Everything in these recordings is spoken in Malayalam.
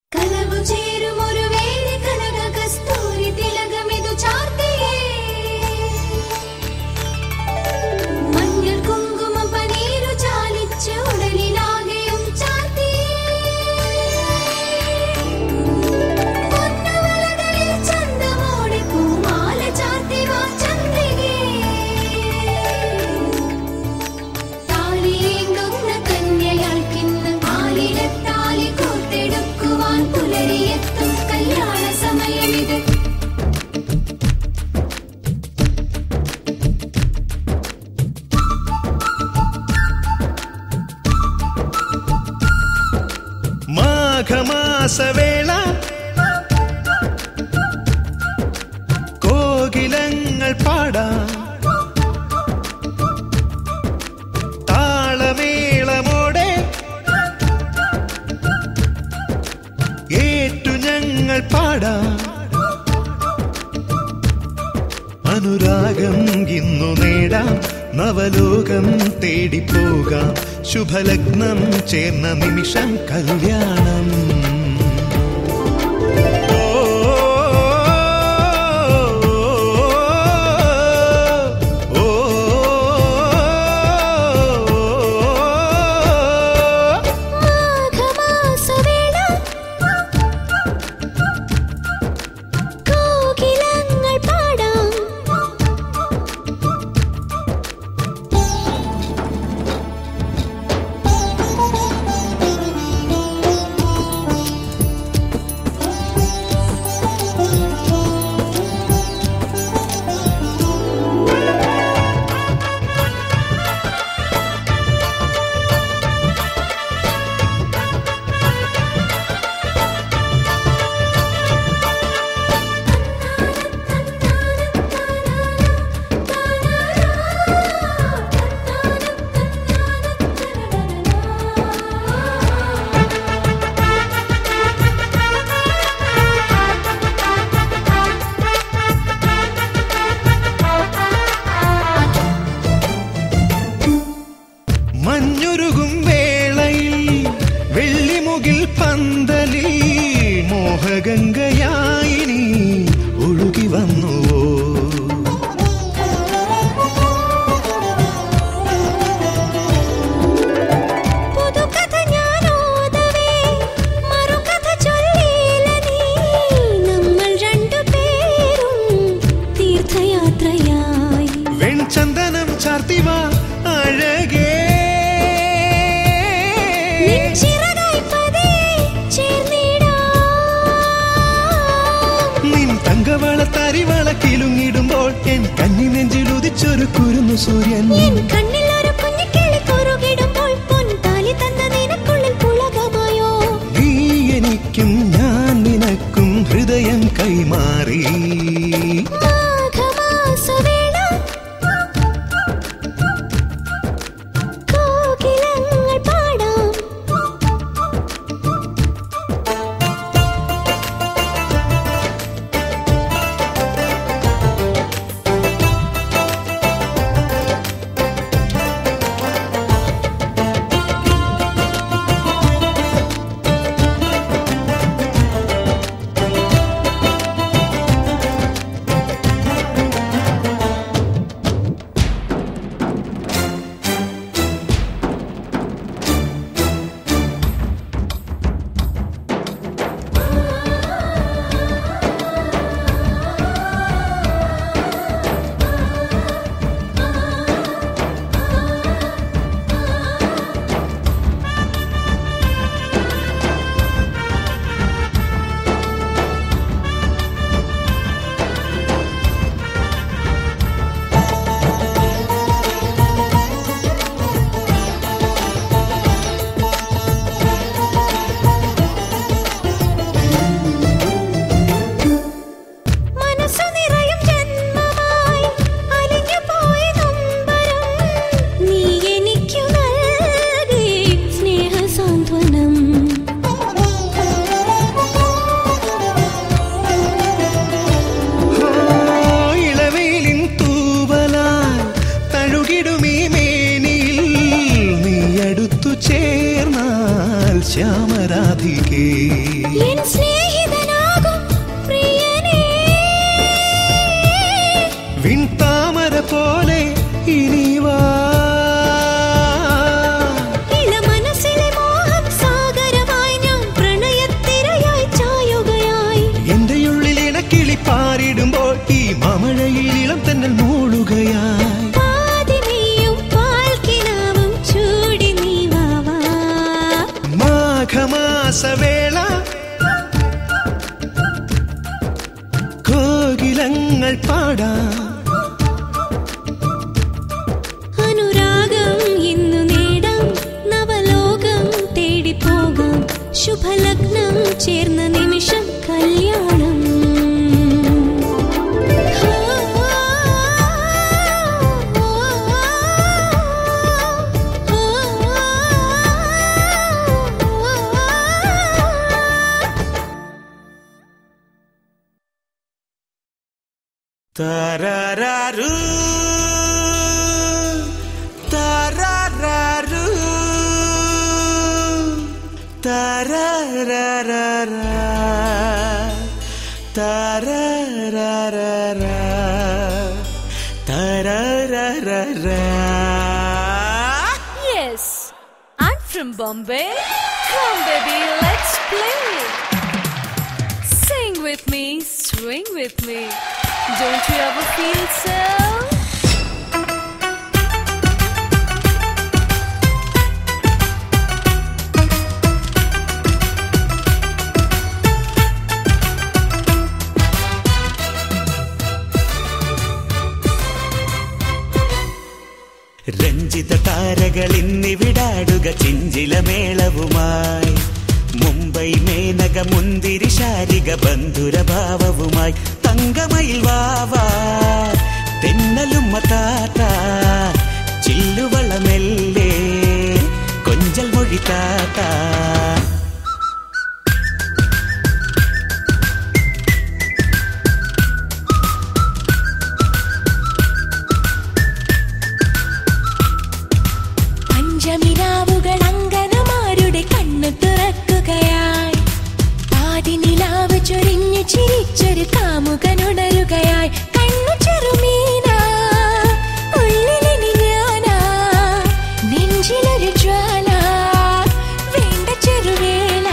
കനവു ചേരുമൊരു വേളി കനക കസ്തൂരി തിലകമിതു ചാർത്തിയേ മഞ്ഞൾ കുങ്കുമം പനീരു ചാലിച്ച് ഉടലിലാകെയും ചാർത്തിയേ പൊന്നുവളകളിൽ ചന്തമോടെ പൂമാല ചാർത്തി വാ ചന്ദ്രികേ താലിയേന്തുന്ന കന്യയാൾക്കിന്ന് ആലിലത്താലി കോർത്തെടുക്കുവാൻ പുലരിയെത്തും കല്യാണ സമയമിത് മാഘമാസവേള കോകിലങ്ങൾ പാടാം താളമേളമോടെ ഏറ്റു ഞങ്ങൾ പാടാം അനുരാഗം ഇന്നു നേടാം നവലോകം തേടിപ്പോകാം ശുഭലഗ്നം ചേർന്ന നിമിഷം കല്യാണം ഓ, ഓ, ഓ, മാഘമാസവേള കോകിലങ്ങൾ പാടാം മഞ്ഞുരുകും വേളയിൽ വെള്ളിമുകിൽ പന്തലിൽ മോഹഗംഗയായി നീ ഒഴുകി വന്നുവോ പുതുകഥ ഞാനോദവേ മറുകഥ ചൊല്ലിയില നീ നമ്മൾ രണ്ടുപേരും തീർത്ഥയാത്രയായി വെൺചന്ദനം ചാർത്തിവാ അഴകേ നിൻചിറകായി പതിയെ ചേർന്നിടാം. നിൻ തങ്കവള തരിവള കിലുങ്ങിടുമ്പോൾ എൻ കന്നി നെഞ്ചിൽ ഉദിച്ചൊരു കുരുന്നു സൂര്യൻ എൻ കണ്ണിൽ ഒരു കുഞ്ഞിക്കിളി കുറുകിടുമ്പോൾ പൊൻതാലി തന്ന നിനക്കുള്ളിൽ പുളകമായോ നീ എനിക്കും ഞാൻ നിനക്കും ഹൃദയം കൈമാറി മാഘമാസവേള കോകിലങ്ങൾ പാടാം ഓ ഈണങ്ങൾ പാടാം അനുരാഗം ഇന്നു നേടാം നവലോകം തേടി പോകാം ശുഭലഗ്നം ചേർന്ന നിമിഷം കല്യാണം താരാരാരു താരാരാരു താരാരാരാ താരാരാരാ താരാരാരാ Yes, I'm from Bombay. Come, baby, let's play. Sing with me, swing with me. Don't you ever feel so? രഞ്ജിത താരകൾ ഇന്നിവിടാടുക ചിഞ്ചില മേളവുമായി മുംബൈ മേനക മുന്തിരി ശാരിക ബന്ധുരഭാവവുമായി തങ്കമയിൽ വാവാ തെന്നലും മതാത്ത ചില്ലുവളമെല്ലേ കൊഞ്ചൽ മൊഴി താത്ത പഞ്ചമിരാവുകൾ അങ്കനമാരുടെ കണ്ണു തുറക്കുകയായി പാതിനിലാവ് ചൊരിഞ്ഞു ചിരിച്ചൊരു കാമുകനുണരുകയായി കണ്ണു ചെറുമീന ഉള്ളിലിനി ഞാനാ നെഞ്ചിലൊരു ജ്വാല വേണ്ട ചെറുവേല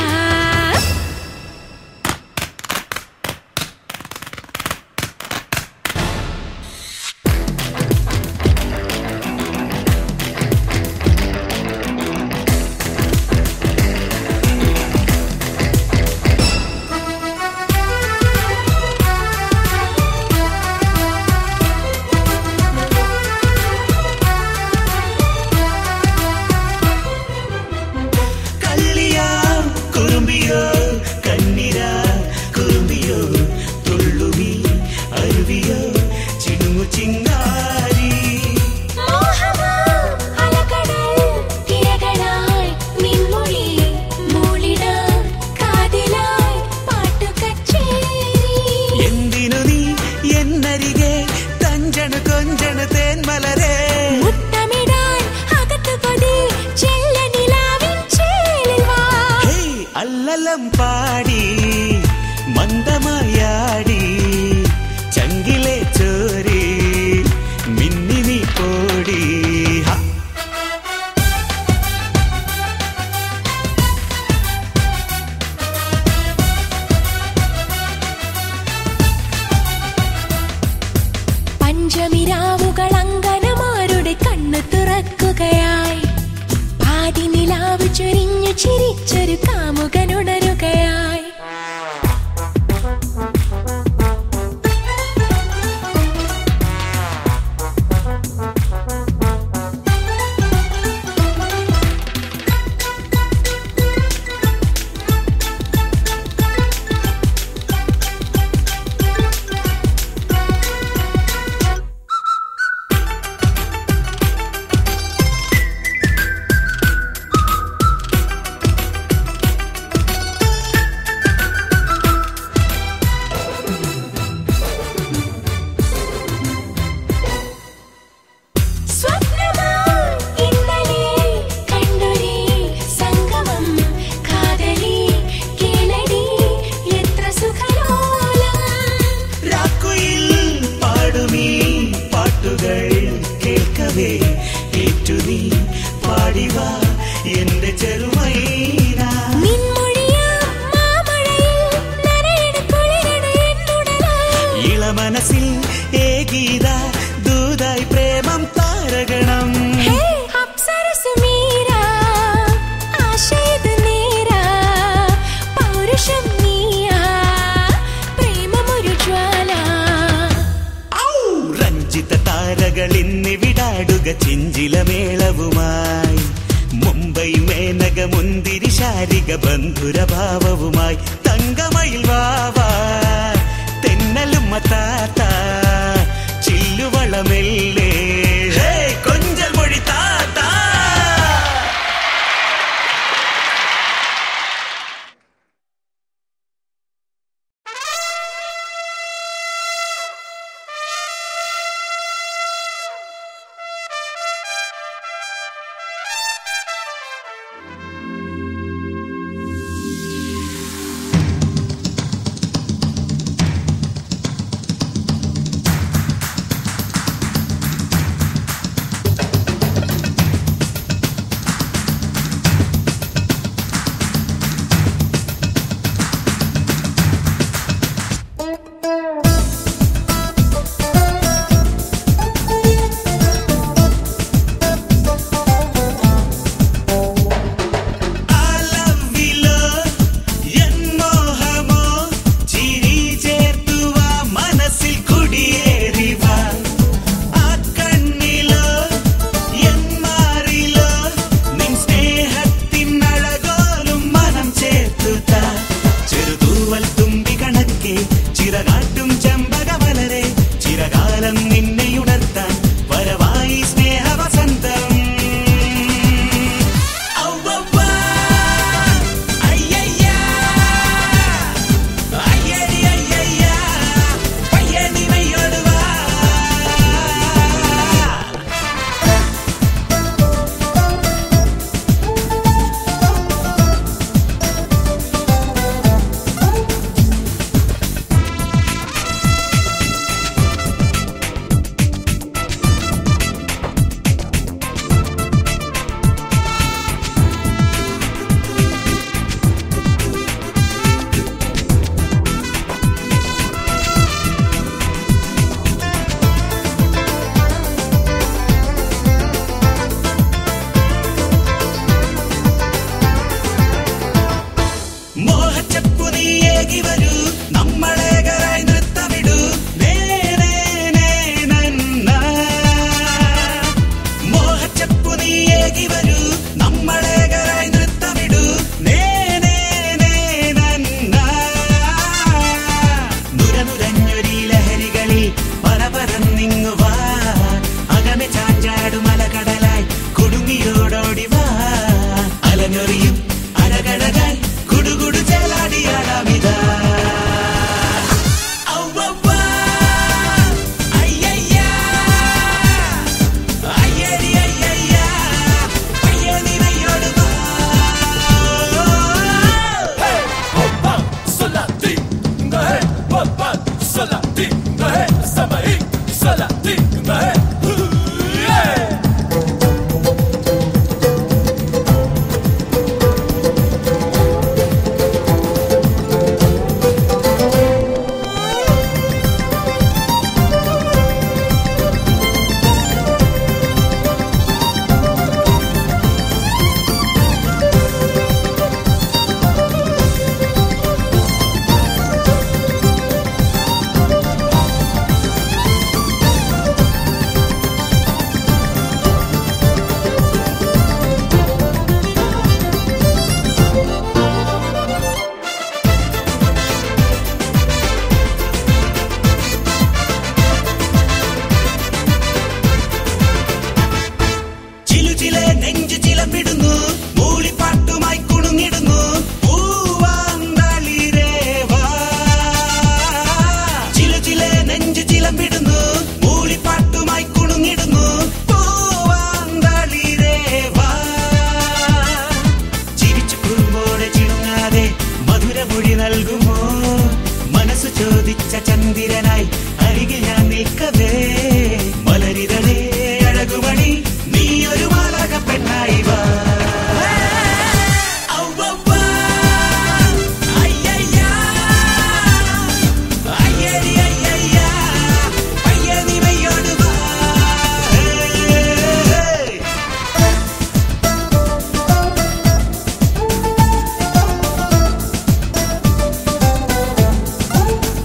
നേടുക ചിഞ്ചിലമേളവുമായി മുംബൈ മേനക മുന്തിരി ശാരിക ബന്ധുരഭാവവുമായി തങ്കമയിൽ വാവാ തെന്നലും മത്താത്ത ചില്ലുവളമെല്ലേ ഹേ, കൊഞ്ചൽ മൊഴി താത്താ അലവിലോ എൻ മോഹമോ ചിരി ചേർത്തുവ മനസ്സിൽ കുടിയേറിവ ആ കണ്ണിലോ എൻ മാറിലോ നിൻ സ്നേഹത്തിൻ അഴകോലും മനം ചേർത്തുത ചെറുതൂവൽ തുമ്പി കണക്കെ ചിറകാട്ടും ചെമ്പകമലരെ ചിരകാലം നിന്നെ ഉണർത്താൻ വരവായി സ്നേഹവസന്തം ഔവ്വ, അയ്യയ്യാ, അയ്യടി അയ്യയ്യാ, പയ്യനിമയോട് വാ. മോഹച്ചപ്പു നീയേകി വരൂ നമ്മളേകരായി നൃത്തമിടൂ നേ, നേ, നേ, നന്ന. മോഹച്ചപ്പു നീയേകി വരൂ നമ്മളേകരായി നൃത്തമിടൂ നേ, നേ, നേ, നന്ന. നുരനുരഞ്ഞൊരീ ലഹരികളിൽ പരപരന്നിങ്ങു വാ അകമെ ചാഞ്ചാടും അലകടലായി കുടുങ്ങിയോടോടി വാ അലഞ്ഞൊറിയും അരകടകായി കുടുകുടു ചേലാടിയാടാമിതാ ഔവ്വ, അയ്യയ്യാ, അയ്യടി അയ്യയ്യാ, പയ്യനിമയോട് വാ. ചിലുചിലെ നെഞ്ചു ചിലമ്പിടുന്നു മൂളിപ്പാട്ടുമായി കുണുങ്ങിടുന്നു പൂവാന്തളിരേവാ. ചിലുചിലെ നെഞ്ചു ചിലമ്പിടുന്നു മൂളിപ്പാട്ടുമായി കുണുങ്ങിടുന്നു പൂവാന്തളിരേവാ. ചിരിച്ചു കുറുമ്പോടെ ചിണുങ്ങാതെ മധുരമൊഴി നൽകുമോ മനസ്സു ചോദിച്ച ചന്ദ്രനായി അരികിൽ ഞാൻ നിൽക്കവേ മലരിതളേ അഴകുമണി നീ ഒരു മാലക പെണ്ണായി വാ ഔവ്വ, അയ്യയ്യാ, അയ്യടി അയ്യയ്യാ, പയ്യനിമയോട് വാ. ഹേ, ഹേ.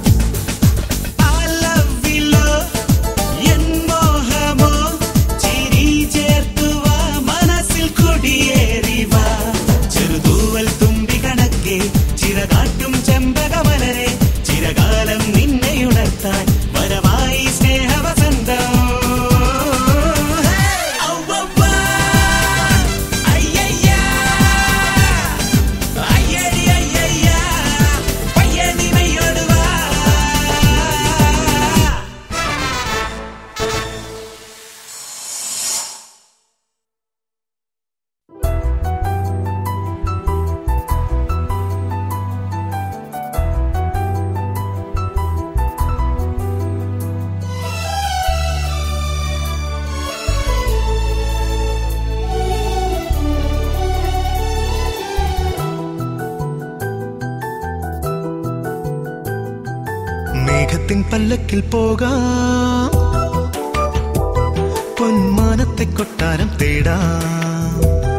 അലവിലോ എൻ മോഹമോ ചിരി മേഘത്തിൻ പല്ലക്കിൽ പോകാം പൊന്മാനത്തെ കൊട്ടാരം തേടാം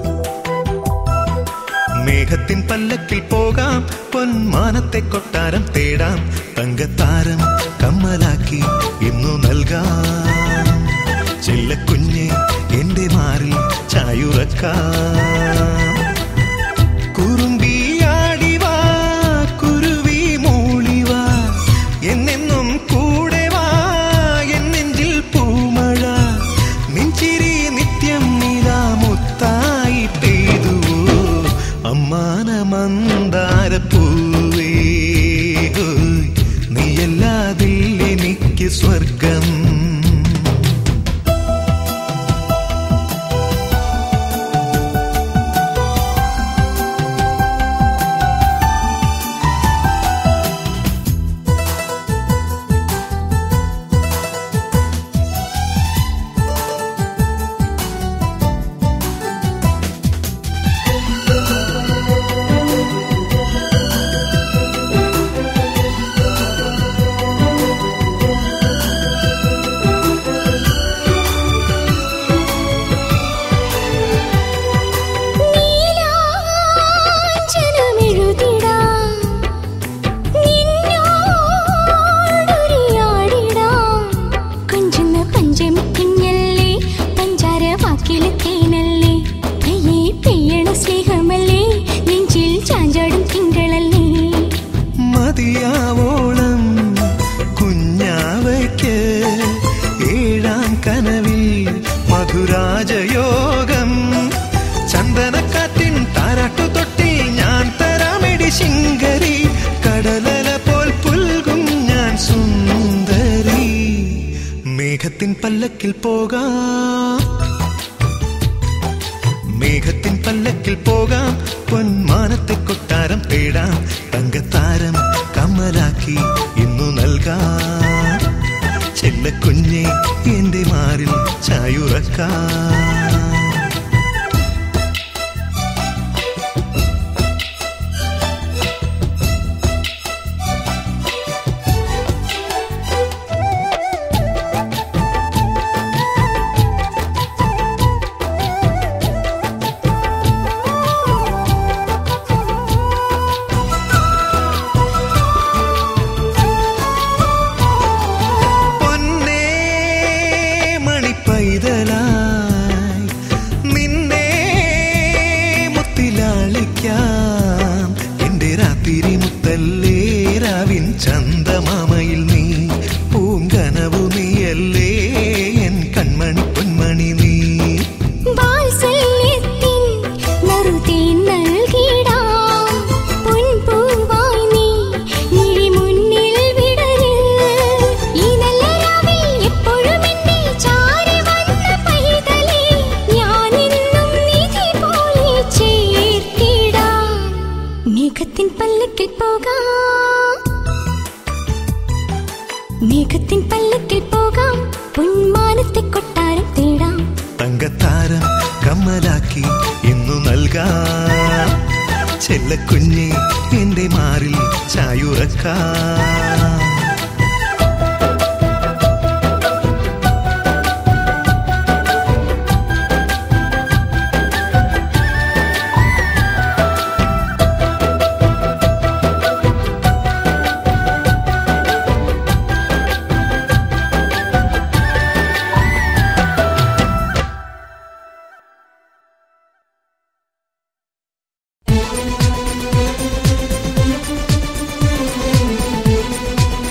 മേഘത്തിൻ പല്ലക്കിൽ പോകാം പൊന്മാനത്തെ കൊട്ടാരം തേടാം തങ്കത്താരം കമ്മലാക്കി ഇന്നു നൽകാം ചെല്ലക്കുഞ്ഞെ എന്റെ മാറിൽ ചായുറക്കാം കുറുമ്പിയാടിവാ കുരുവി മൂളിവാ എന്നെന്നും കൂടെ വാ എൻ നെഞ്ചിൽ പൂമഴ നിഞ്ചിരി നിത്യം നിലാമുത്തായി പെയ്തുവോ അമ്മാന മന്ദാരപ്പൂവേ ഹോയ്, നീയല്ലാതില്ലെനിക്ക് സ്വർഗം നീലാഞ്ജനമെഴുതിടാം നിന്നോടൊരിയാടിടാം കൊഞ്ചുന്ന പഞ്ചമിക്കുഞ്ഞല്ലേ പഞ്ചാര വാക്കിലെ തേനല്ലേ പെയ്യേ പെയ്യണ സ്നേഹമല്ലേ നെഞ്ചിൽ ചാഞ്ചാടും തിങ്കളല്ലേ മതിയാവോളം കുഞ്ഞാവയ്ക്ക് ഏഴാം കനവിൽ മധുരാജയോഗം ചന്ദനക്കാറ്റിൻ താരാട്ടു തൊട്ടിൽ ഞാൻ തരാമിടി ശിങ്കരി കടലല പോൽ പുൽകും ഞാൻ സുന്ദരി മേഘത്തിൻ പല്ലക്കിൽ പോകാം മേഘത്തിൻ പല്ലക്കിൽ പോകാം പൊന്മാനത്തെ കൊട്ടാരം തേടാം തങ്കത്താരം കമ്മലാക്കി ഇന്നു നൽകാം ചെല്ലക്കുഞ്ഞെ എന്റെ മാറിൽ ചായുറക്കാം പൊന്നേ മണിപ്പൈതലായി നിന്നെ മുത്തിലാളിക്കാം എന്റെ രാത്തിരി മുത്തല്ലേ രാവിൻ ചന്തമാമയിൽ നീ പൂങ്കനവു നീയല്ലേ എൻ കൺമണി പൊന്മണി നീ വാത്സല്യത്തിൻ നറുതേൻ നൽകിടാം പൊൻപൂവായി നീ മിഴി മുന്നിൽ വിടര് ഈ നല്ല രാവിൽ എപ്പോഴും എന്നെ ചാരി വന്ന പൈതലേ ഞാനെന്നും നിധി പോലെ ചേർത്തിടാം മേഘത്തിൻ പല്ലക്കിൽ പോകാം മേഘത്തിൻ പല്ലക്കിൽ പോകാം പൊന്മാനത്തെ കൊട്ടാരം തേടാം തങ്കത്താരം കമ്മലാക്കി ഇന്നു നൽകാം ചെല്ലക്കുഞ്ഞെ എന്റെ മാറിൽ ചായുറക്കാം ും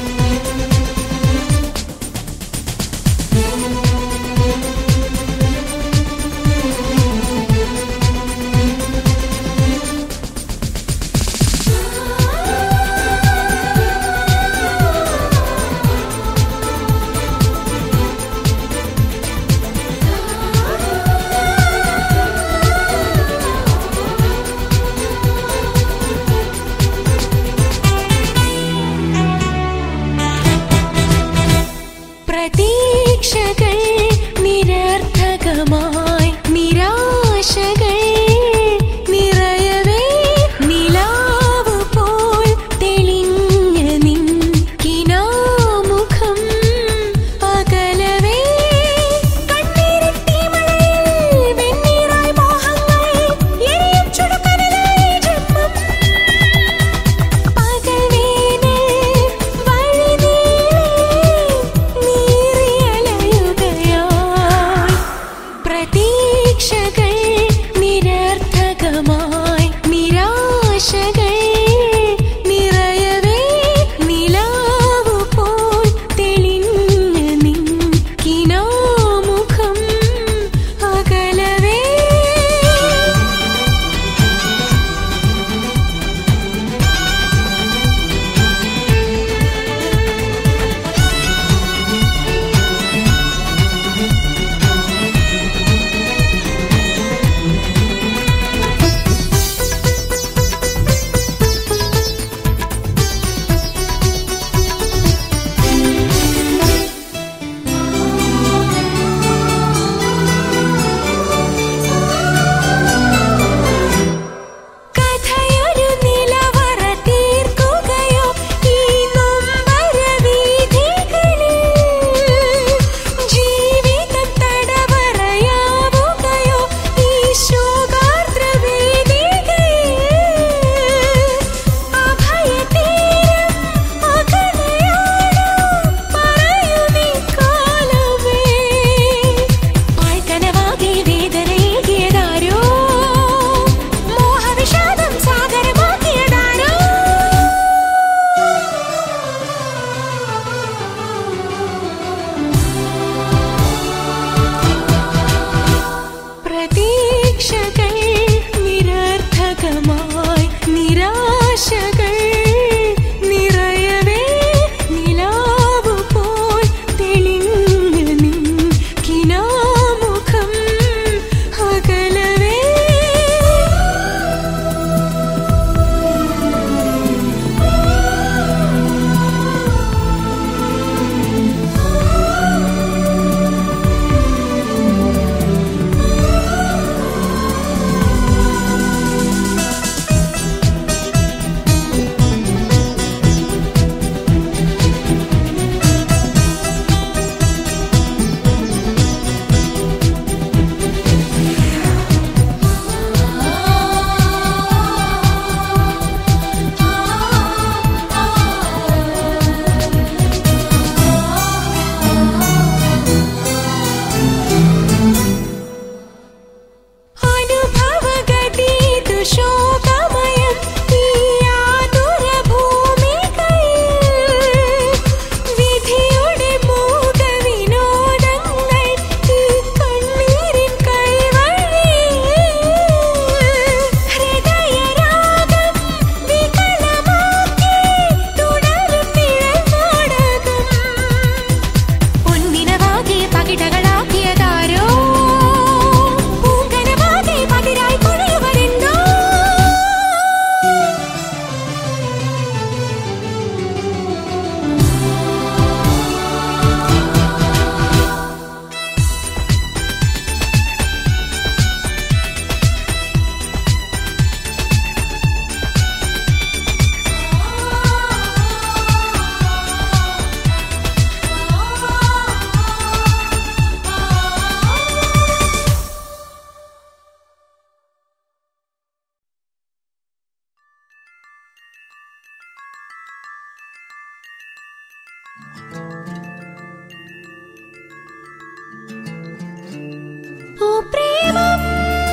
ഓ പ്രേമം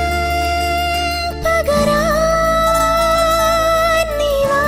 പകരാൻ നീ വാ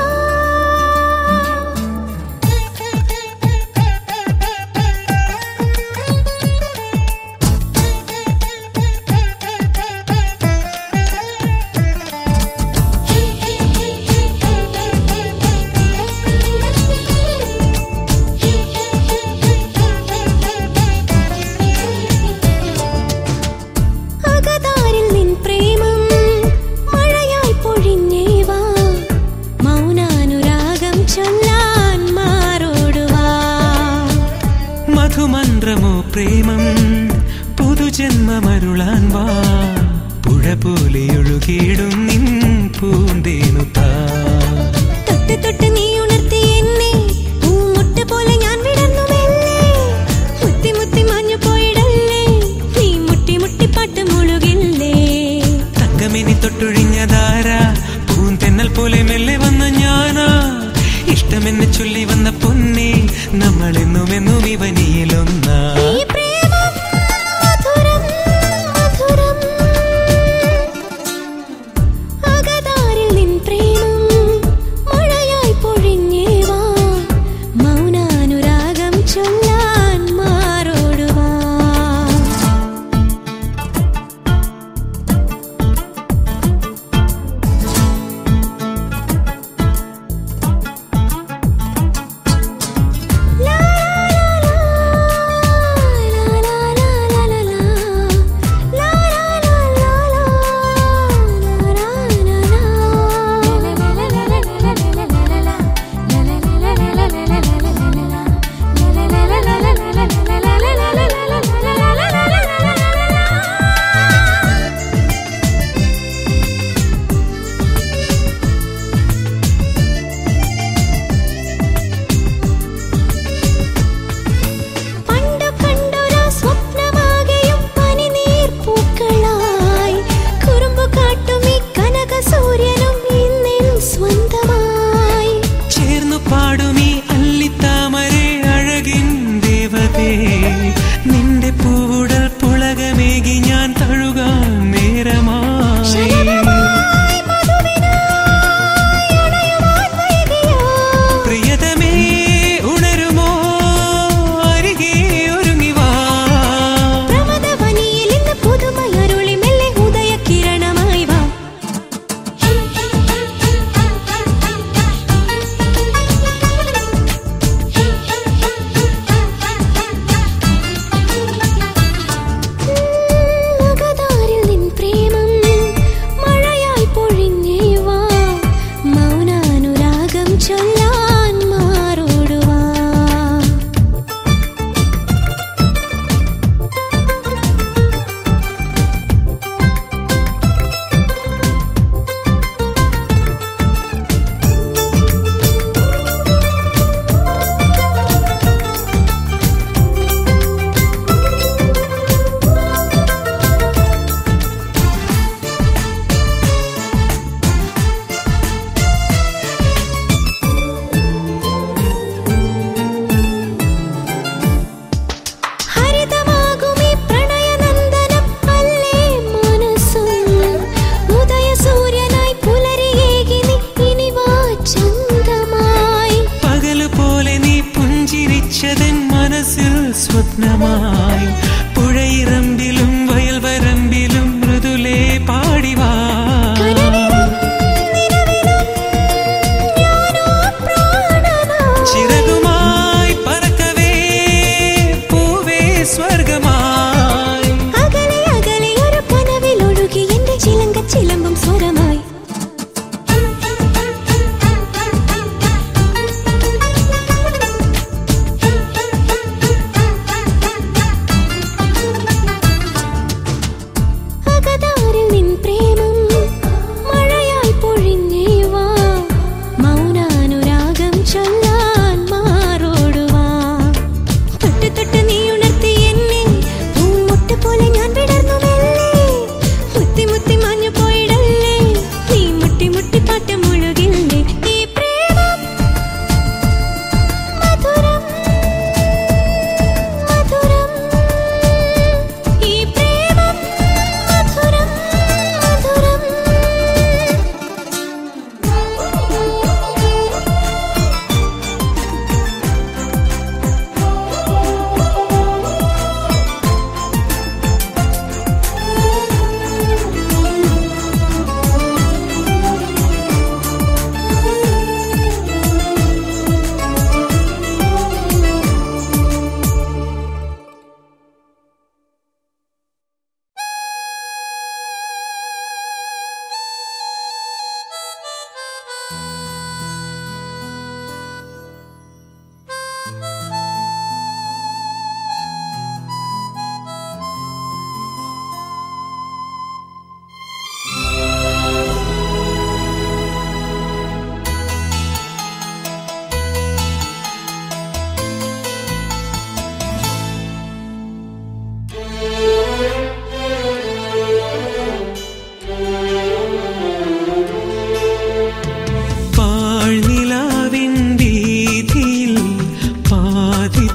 അകതാരിൽ നിൻ പ്രേമം മഴയായി പൊഴിഞ്ഞേവാ മൗനാനുരാഗം ചൊല്ലാൻ മാറോടുവാ മധുമന്ത്രമോ പ്രേമം പുതുജന്മമരുളാൻ വാ പുഴ പോലെ ഒഴുകിയിടും നിൻ പൂന്തേനു താ തൊട്ട് തൊട്ട് നീ ഉണർത്തി എന്നെ പൂമുട്ട് പോലെ ഞാൻ വിടർന്നു മെല്ലെ മുത്തി മുത്തി മാഞ്ഞു പോയിടല്ലേ നീ മുട്ടി മുട്ടി പാട്ട് മുഴുകില്ലേ തങ്കമിനി തൊട്ടൊഴിഞ്ഞതാര പൂന്തെന്നൽ പോലെ മെല്ലെ വന്ന ഞാനാ ഇഷ്ടമെന്ന് ചൊല്ലി വന്ന പൊന്നെ നമ്മളെന്നും എന്നും ഇവനിയിലൊന്നാ ഈ പ്രേമം മധുരം മധുരം അകതാരിൽ നിൻ പ്രേമം മഴയായി പൊഴിഞ്ഞേവാ മൗനാനുരാഗം ചൊല്ലാൻ മാറോടുവാ പണ്ടു കണ്ടൊരാ സ്വപ്നമാകെയും പനിനീർ പൂക്കളായി കുറുമ്പു കാട്ടും ഈ കനക സൂര്യനും ഇന്നിൻ സ്വന്തമായി ചേർന്നു പാടുമീ അല്ലിത്താമരെ അഴകിൻ ദേവതേ നിന്റെ പൂവുടൽ പുളകമേകി ഞാൻ തഴുകാൻ നേരമായി ശലഭമായി മധുവിനായി അണയുവാൻ വൈകിയോ? പ്രിയതമേ ഉണരുമോ അരികെ ഒരുങ്ങിവാ പ്രമദവനിയിൽ ഇന്ന് പുതുമയരുളി മെല്ലെ ഉദയകിരണമായി വാ അകതാരിൽ നിൻ പ്രേമം മഴയായി പൊഴിഞ്ഞേവാ മൗനാനുരാഗം ചൊല്ലാൻ മാറോടുവാ ഹരിതമാകുമീ പ്രണയനന്ദനം അല്ലേ മനസ്സും ഉദയസൂര്യനായി പുലരിയേകി നീ ഇനി വാ ചന്തമായി പകല് പോലെ നീ പുഞ്ചിരിച്ചതൻ മനസ്സിൽ സ്വപ്നമായി പുഴയിറമ്പിലും വയൽവരമ്പിലും മൃദുലേ പാടിവാ കനവിലും നിലവിലും ഞാനോ പ്രാണനായി ചിറകുമായി പറക്കവേ പൂവേ സ്വർഗമായി അകലെ അകലെ ഒരു കനവിൽ ഒഴുകി എന്റെ ചിലങ്ക ചിലമ്പും സ്വരമായി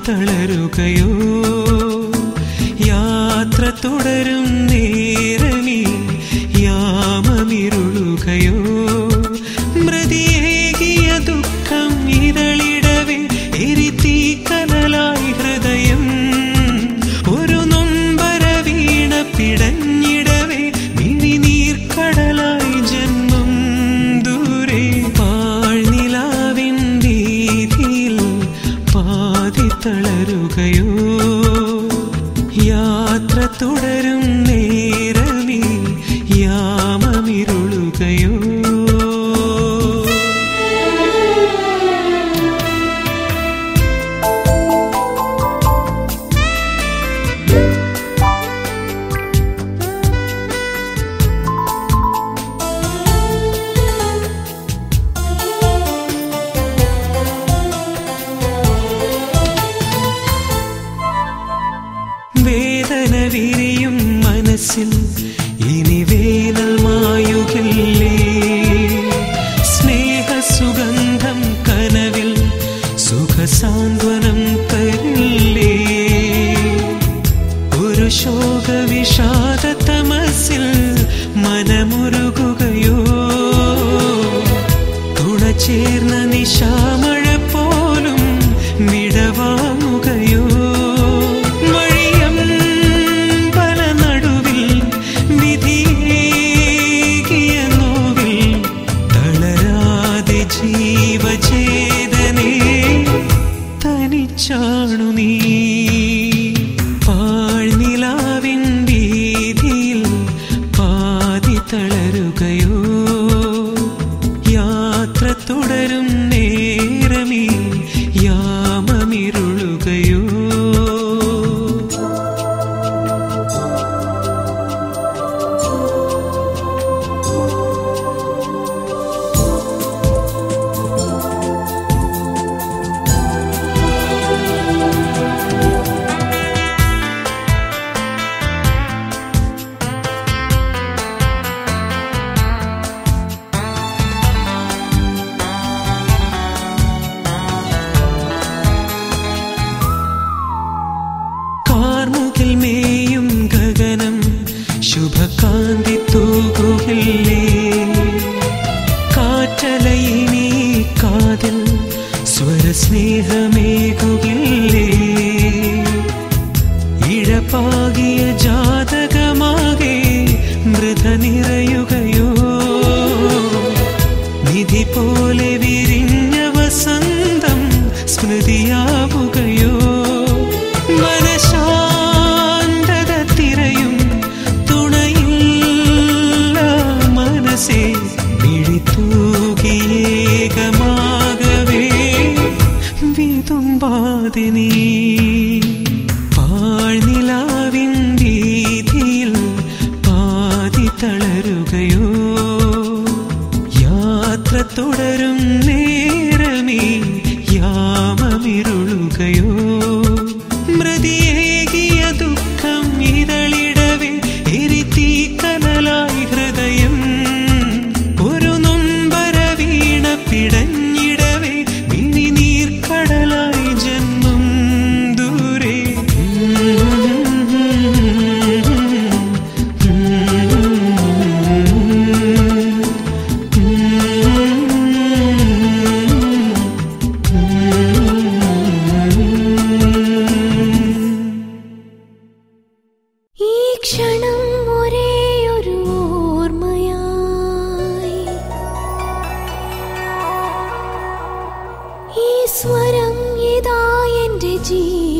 തളരുകയോ യാത്ര തുടരും നേരമീ യാമമിരുളുകയോ മൃതിയേകിയ ദുഃഖം ഇതളിടവേ എരിത്തീ കനലായി ഹൃദയം ഒരു നൊമ്പര വീണ പിടഞ്ഞിടവേ മിഴിനീർക്കടലായി ജന്മം ദൂരെ പാഴ്നിലാവിൻ വീതിയിൽ പാതി തളരുകയോ യാത്ര തുടരും നേരമീ യാമമിരുളുകയോ വേദന വിരിയും മനസ്സിൽ ഇനി വേനൽ മായുകില്ലേ സ്നേഹ സുഗന്ധം കനവിൽ സുഖസാന്ത്വനം തരില്ലേ ഒരു ശോക വിഷാദ തമസിൽ മനമുരുകുകയോ തുണ ചേർന്ന നിശാമഴ പോലും വിടവാങ്ങുകയോ മഴിയം പല നടുവിൽ വിധിയേകിയ നോവിൽ തളരാതെ ജീവചേതനേ തനിച്ചാണു നീ പാഴ്നിലാവിൻ വീതിയിൽ പാതി തളരുകയോ യാത്ര തുടരും നേരമീ യാമമിരുളുകയോ കാർമുകിൽ മേയും ഗഗനം ശുഭകാന്തി തൂകുകില്ലേ കാറ്റലയിനി കാതിൽ സ്വരസ്നേഹമേകുകില്ലേ ഇഴപാകിയ ജാതകമാകെ മൃത നിറയുകയോ നിധി പോലെ വിരിഞ്ഞ വസന്തം സ്മൃതിയാവുകയോ മനശാന്തത തിരയും തുണയില്ല മനസ്സേ വിഴിത്തൂകിയേകമാകവേ വിതുമ്പാതെ നീ പാഴ്നിലാവിൻ വീതിയിൽ പാതി തളരുകയോ യാത്ര തുടരും നേരമീ യാമമിരുളുകയോ മൃതിയേകിയ ദുഃഖം ഇതളിടവേ എരിത്തീ കനലായി ഹൃദയം ഒരു നൊമ്പര വീണ പിടഞ്ഞിടവേ മിഴിനീർക്കടലായി ജന്മം ദൂരെ ഈ ക്ഷണം ഒരേ ഒരു ഓർമ്മയായി ഈ സ്വരം ഇതാ എന്റെ ജീവൻ